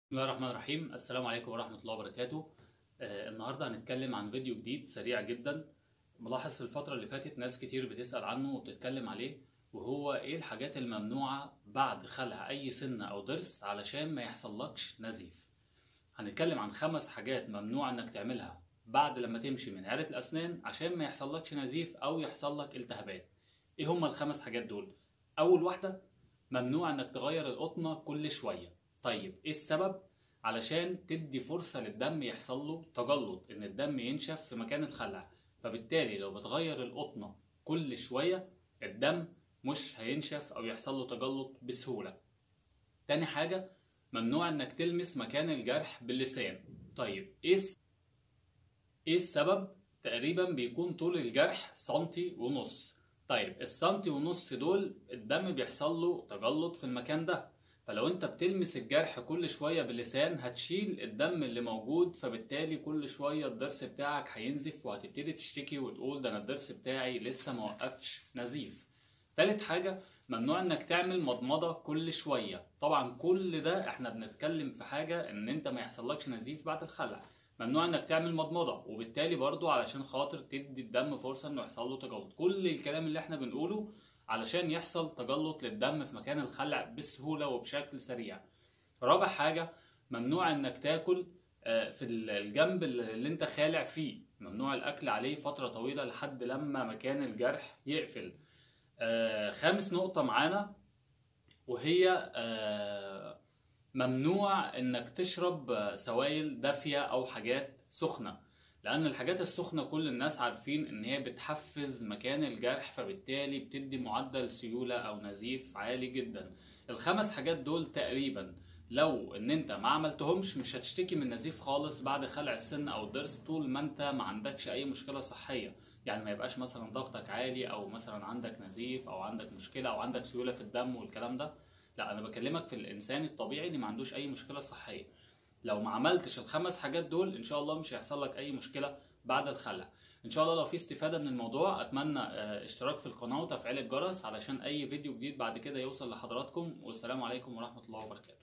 بسم الله الرحمن الرحيم السلام عليكم ورحمة الله وبركاته آه النهاردة هنتكلم عن فيديو جديد سريع جدا ملاحظ في الفترة اللي فاتت ناس كتير بتسأل عنه وبتتكلم عليه وهو ايه الحاجات الممنوعة بعد خلع اي سنة او ضرس علشان ما يحصلكش نزيف هنتكلم عن خمس حاجات ممنوع انك تعملها بعد لما تمشي من عيادة الاسنان عشان ما يحصلكش نزيف او يحصلك التهابات ايه هما الخمس حاجات دول اول واحدة ممنوع انك تغير القطنة كل شوية طيب ايه السبب علشان تدي فرصة للدم يحصل له تجلط ان الدم ينشف في مكان الخلع فبالتالي لو بتغير القطنة كل شوية الدم مش هينشف او يحصل له تجلط بسهولة تاني حاجة ممنوع انك تلمس مكان الجرح باللسان طيب ايه الس- ايه السبب تقريبا بيكون طول الجرح سنتي ونص طيب السنتي ونص دول الدم بيحصل له تجلط في المكان ده فلو انت بتلمس الجرح كل شوية باللسان هتشيل الدم اللي موجود فبالتالي كل شوية الضرس بتاعك هينزف وهتبتدي تشتكي وتقول ده انا الضرس بتاعي لسه موقفش نزيف تالت حاجة ممنوع انك تعمل مضمضة كل شوية طبعا كل ده احنا بنتكلم في حاجة ان انت ما يحصلكش نزيف بعد الخلع ممنوع انك تعمل مضمضة وبالتالي برضو علشان خاطر تدي الدم فرصة انه يحصل له تجلط كل الكلام اللي احنا بنقوله علشان يحصل تجلط للدم في مكان الخلع بسهولة وبشكل سريع رابع حاجة ممنوع انك تاكل آه، في الجنب اللي انت خالع فيه ممنوع الاكل عليه فترة طويلة لحد لما مكان الجرح يقفل آه، خامس نقطة معانا وهي آه، ممنوع انك تشرب آه، سوائل دافية او حاجات سخنة لان الحاجات السخنة كل الناس عارفين ان هي بتحفز مكان الجرح فبالتالي بتدي معدل سيولة او نزيف عالي جدا الخمس حاجات دول تقريبا لو ان انت ما عملتهمش مش هتشتكي من نزيف خالص بعد خلع السن او الضرس طول ما انت ما عندكش اي مشكلة صحية يعني ما يبقاش مثلا ضغطك عالي او مثلا عندك نزيف او عندك مشكلة او عندك سيولة في الدم والكلام ده لا انا بكلمك في الانسان الطبيعي اللي ما عندوش اي مشكلة صحية لو ما عملتش الخمس حاجات دول ان شاء الله مش هيحصل لك اي مشكله بعد الخلع ان شاء الله لو في استفاده من الموضوع اتمنى آه، اشتراك في القناه وتفعيل الجرس علشان اي فيديو جديد بعد كده يوصل لحضراتكم والسلام عليكم ورحمه الله وبركاته